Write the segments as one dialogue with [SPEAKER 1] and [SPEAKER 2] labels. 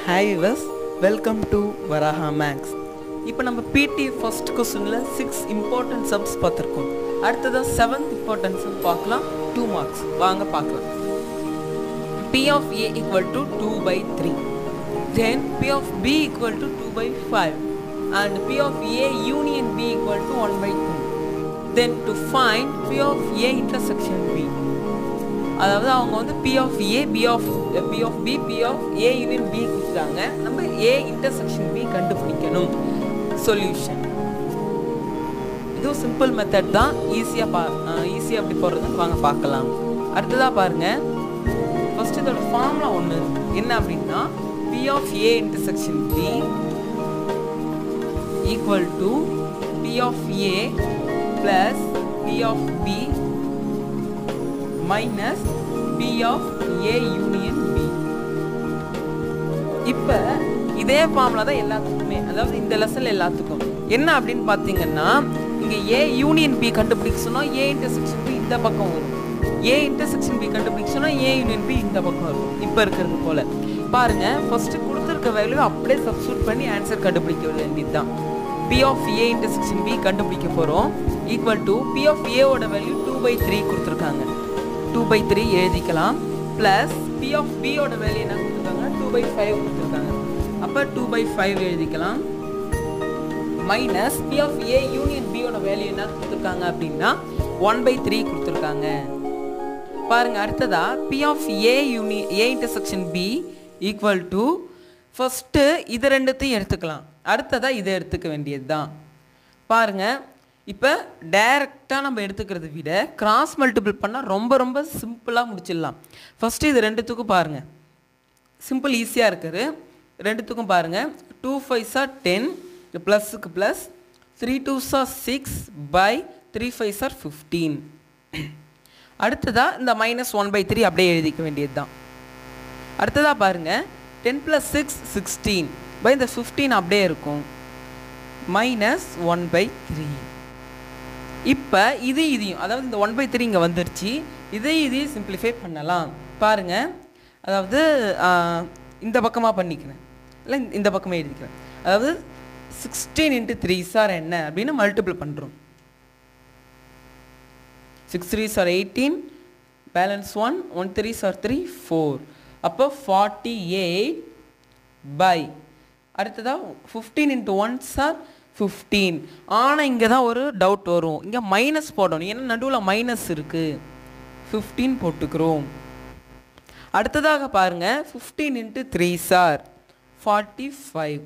[SPEAKER 1] hi viewers welcome to Varaha maths இப்போ நம்ம பிடி ஃபர்ஸ்ட் கொஸ்டினில் சிக்ஸ் இம்பார்ட்டன்ட் சம்ஸ் பார்த்துருக்கோம் அடுத்ததாக செவன்த் இம்பார்ட்டன்ட் சம் பார்க்கலாம் டூ மார்க்ஸ் வாங்க பார்க்கலாம் p of a equal to 2 by 3 then p of b equal to 2 by 5 and p of a union b equal to 1 by 2 then to find p of a intersection b அதாவது அவங்க வந்து p of a b of p of b p of a union b கொடுத்தாங்க நம்ம a intersection b கண்டுபிடிக்கணும் solution இதுவும் simple method தான் ஈஸியாக பா ஈஸியாக எப்படி போடுறதுன்னு வாங்க பார்க்கலாம் அடுத்ததாக பாருங்கள் ஃபர்ஸ்ட் இதோட ஃபார்முலா ஒன்று என்ன அப்படின்னா P of A intersection B equal to P of A plus P of B minus P of A union B இப்போ இதே ஃபார்முலா தான் எல்லாத்துக்குமே அதாவது இந்த லெசன்ல எல்லாத்துக்கும் என்ன அப்படின்னு பார்த்தீங்கன்னா இங்கே ஏ யூனியன் பி கண்டுபிடிக்க சொன்னால் ஏ இன்டர்செக்ஷன் பி இந்த பக்கம் வரும் ஏ இன்டர்செக்ஷன் பி கண்டுபிடிக்க சொன்னால் ஏ யூனியன் பி இந்த பக்கம் வரும் இப்போ இருக்கிறது போல பாருங்க ஃபர்ஸ்ட் கொடுத்துருக்க வேல்யூ அப்படியே சப்ஸ்டியூட் பண்ணி ஆன்சர் கண்டுபிடிக்க வேண்டியது தான் P of A intersection B கண்டுபிடிக்க போகிறோம் ஈக்குவல் டு பி ஆஃப் ஏவோட வேல்யூ டூ பை த்ரீ கொடுத்துருக்காங்க டூ பை த்ரீ எழுதிக்கலாம் ப்ளஸ் பி ஆஃப் பியோட வேல்யூ என்ன கொடுத்துருக்காங்க டூ பை ஃபைவ் கொடுத்துருக்காங்க அப்போ டூ பை ஃபைவ் எழுதிக்கலாம் minus P of A union பியோட வேல்யூ என்ன கொடுத்துருக்காங்க அப்படின்னா ஒன் பை த்ரீ கொடுத்துருக்காங்க பாருங்க அடுத்ததா பி ஆஃப் ஏ யூனி A intersection B equal to first இது ரெண்டுத்தையும் எடுத்துக்கலாம் அடுத்ததா இதை எடுத்துக்க வேண்டியது தான் பாருங்க இப்போ டைரெக்டாக நம்ம எடுத்துக்கிறத விட கிராஸ் மல்டிபிள் பண்ணால் ரொம்ப ரொம்ப சிம்பிளாக முடிச்சிடலாம் ஃபஸ்ட்டு இது ரெண்டுத்துக்கும் பாருங்கள் சிம்பிள் ஈஸியாக இருக்குது ரெண்டுத்துக்கும் பாருங்கள் டூ ஃபைவ் சார் டென் ப்ளஸுக்கு plus three two are six by three five are fifteen அடுத்ததாக இந்த மைனஸ் ஒன் பை த்ரீ அப்படியே எழுதிக்க வேண்டியது தான் அடுத்ததாக பாருங்கள் ten plus six sixteen by இந்த ஃபிஃப்டீன் அப்படியே இருக்கும் மைனஸ் ஒன் பை த்ரீ இப்போ இது இதையும் அதாவது இந்த ஒன் பை த்ரீ இங்கே வந்துருச்சு இதை இதையும் சிம்பிளிஃபை பண்ணலாம் பாருங்கள் அதாவது இந்த பக்கமாக பண்ணிக்கிறேன் இல்லை இந்த பக்கமாக எழுதிக்கிறேன் அதாவது சிக்ஸ்டீன் இன்ட்டு த்ரீ சார் என்ன அப்படின்னு மல்டிபிள் பண்ணுறோம் six three are eighteen balance one one three are three four அப்போ ஃபார்ட்டி எயிட் பை அடுத்ததாக fifteen into one are fifteen ஆனால் இங்கே தான் ஒரு டவுட் வரும் இங்கே மைனஸ் போடணும் ஏன்னா நடுவில் மைனஸ் இருக்குது ஃபிஃப்டீன் போட்டுக்கிறோம் அடுத்ததாக பாருங்கள் fifteen into three are forty five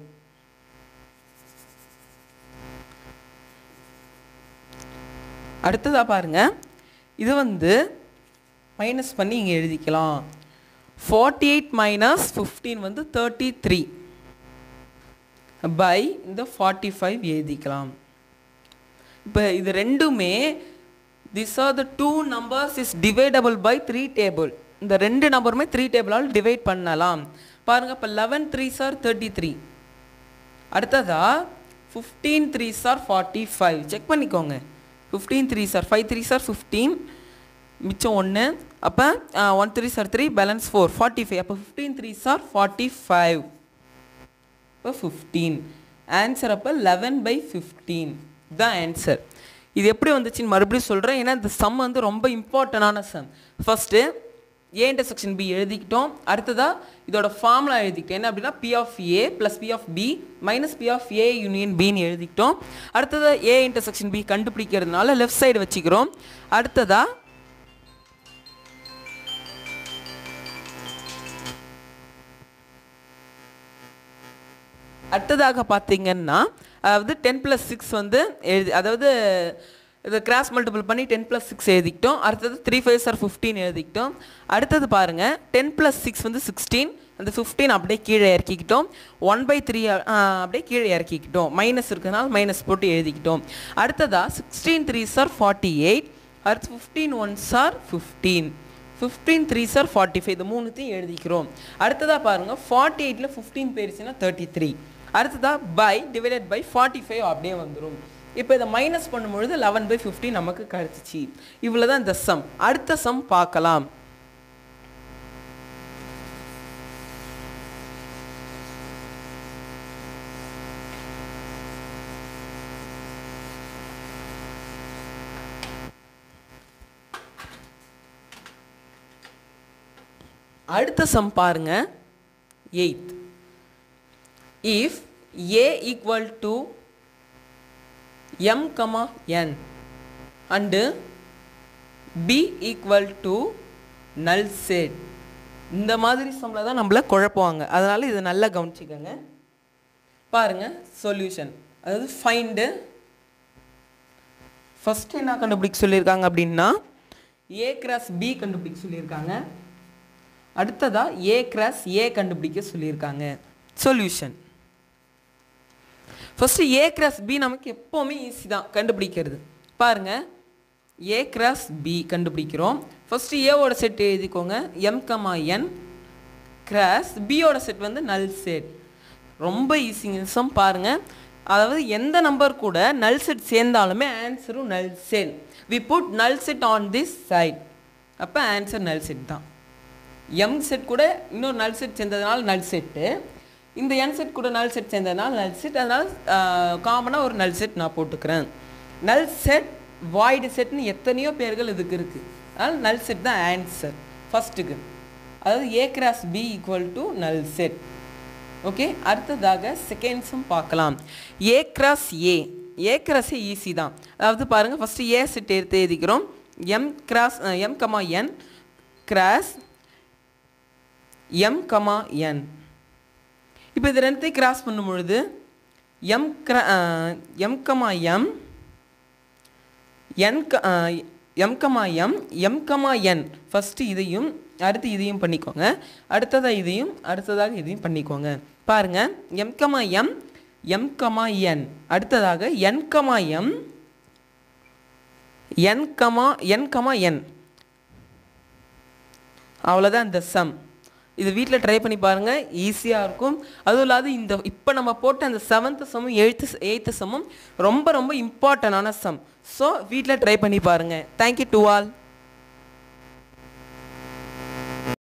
[SPEAKER 1] அடுத்ததாக பாருங்கள் இது வந்து மைனஸ் பண்ணி இங்கே எழுதிக்கலாம் ஃபார்ட்டி எயிட் மைனஸ் ஃபிஃப்டீன் வந்து தேர்ட்டி த்ரீ பை இந்த ஃபார்ட்டி ஃபைவ் எழுதிக்கலாம் இப்போ இது ரெண்டுமே this are the two numbers is divisible by three table இந்த ரெண்டு நம்பருமே த்ரீ டேபிளால் டிவைட் பண்ணலாம் பாருங்கள் இப்போ eleven three are thirty three அடுத்ததா fifteen three are forty five check பண்ணிக்கோங்க fifteen three are five three sir fifteen மிச்சம் ஒன்று அப்போ one three are three balance four forty five அப்போ fifteen three are forty five இப்போ fifteen answer அப்போ eleven by fifteen தான் answer இது எப்படி வந்துச்சுன்னு மறுபடியும் சொல்கிறேன் ஏன்னா இந்த சம் வந்து ரொம்ப இம்பார்ட்டண்டான sum first A intersection B எழுதிக்கிட்டோம் அடுத்ததாக இதோட ஃபார்முலா எழுதிக்கிட்டோம் என்ன அப்படின்னா P of A plus P of B minus P of A union பின்னு எழுதிக்கிட்டோம் அடுத்ததாக ஏ இன்டர்செக்ஷன் பி கண்டுபிடிக்கிறதுனால லெஃப்ட் சைடு வச்சுக்கிறோம் அடுத்ததாக அடுத்ததாக பார்த்தீங்கன்னா அதாவது டென் ப்ளஸ் சிக்ஸ் வந்து எழுதி அதாவது இதை கிராஸ் மல்டிபிள் பண்ணி டென் ப்ளஸ் சிக்ஸ் எழுதிக்கிட்டோம் அடுத்தது த்ரீ ஃபைவ் சார் ஃபிஃப்டீன் எழுதிக்கிட்டோம் அடுத்தது பாருங்கள் டென் ப்ளஸ் சிக்ஸ் வந்து சிக்ஸ்டீன் அந்த ஃபிஃப்டீன் அப்படியே கீழே இறக்கிக்கிட்டோம் ஒன் பை த்ரீ அப்படியே கீழே இறக்கிக்கிட்டோம் மைனஸ் இருக்கிறதுனால மைனஸ் போட்டு எழுதிக்கிட்டோம் அடுத்ததாக sixteen three are forty eight அடுத்து fifteen one are fifteen fifteen three are forty five இது மூணுத்தையும் எழுதிக்கிறோம் அடுத்ததாக பாருங்கள் ஃபார்ட்டி எயிட்டில் ஃபிஃப்டீன் போயிருச்சுன்னா தேர்ட்டி த்ரீ அடுத்ததாக by divided by forty five அப்படியே வந்துடும் இப்போ இதை மைனஸ் பண்ணும்பொழுது லெவன் பை ஃபிஃப்டி நமக்கு கிடச்சிச்சு இவ்வளோ தான் இந்த சம் அடுத்த சம் பார்க்கலாம் அடுத்த சம் பாருங்க eighth if A equal to M comma N and B equal to null set இந்த மாதிரி சம்மில் தான் நம்மள குழப்புவாங்க அதனால் இதை நல்லா கவனிச்சுக்கோங்க பாருங்க சொல்யூஷன் அதாவது ஃபைண்டு ஃபஸ்ட்டு என்ன கண்டுபிடிக்க சொல்லியிருக்காங்க அப்படின்னா ஏ கிராஸ் பி கண்டுபிடிக்க சொல்லியிருக்காங்க அடுத்ததா ஏ கிராஸ் ஏ கண்டுபிடிக்க சொல்லியிருக்காங்க solution first A cross B நமக்கு எப்போவுமே ஈஸி தான் கண்டுபிடிக்கிறது பாருங்க ஏ கிராஸ் பி கண்டுபிடிக்கிறோம் ஃபஸ்ட்டு ஏவோட செட் எழுதிக்கோங்க எம் கமா என் கிராஸ் பியோட செட் வந்து நல் செட் ரொம்ப ஈஸிங்க சம் பாருங்க அதாவது எந்த நம்பர் கூட நல் செட் சேர்ந்தாலுமே ஆன்சரும் null set we put null set on this side அப்போ ஆன்சர் நல் செட் தான் எம் செட் கூட இன்னொரு நல் செட் சேர்ந்ததுனால நல் செட்டு இந்த என் செட் கூட நல் செட் சேர்ந்ததுனால நல் செட் அதனால் காமனாக ஒரு நல் செட் நான் போட்டுக்கிறேன் நல் செட் வாய்டு செட்னு எத்தனையோ பேர்கள் இதுக்கு இருக்குது அதனால் நல் செட் தான் ஆன்சர் ஃபஸ்ட்டுக்கு அதாவது A cross B equal to null set okay அடுத்ததாக செகண்ட்ஸும் பார்க்கலாம் A cross A A cross easy தான் அதாவது பாருங்கள் ஃபஸ்ட்டு ஏ செட் எடுத்து எழுதிக்கிறோம் M cross M comma N cross M comma N இப்போ இது ரெண்டுத்தையும் கிராஸ் பண்ணும் பொழுது எம் கிரா எம் கமா எம் என் க M comma M M comma N first இதையும் அடுத்து இதையும் பண்ணிக்கோங்க அடுத்ததாக இதையும் அடுத்ததாக இதையும் பண்ணிக்கோங்க பாருங்க M comma M M comma N அடுத்ததாக N comma M N comma N comma N அவ்வளோதான் இந்த சம் இது வீட்டில் ட்ரை பண்ணி பாருங்கள் ஈஸியாக இருக்கும் அதுவும் இல்லாத இந்த இப்போ நம்ம போட்ட அந்த செவன்த்து சம்மும் எயித்து எயித்து சம்மும் ரொம்ப ரொம்ப இம்பார்ட்டண்டான சம் ஸோ வீட்டில் ட்ரை பண்ணி பாருங்கள் தேங்க்யூ டு ஆல்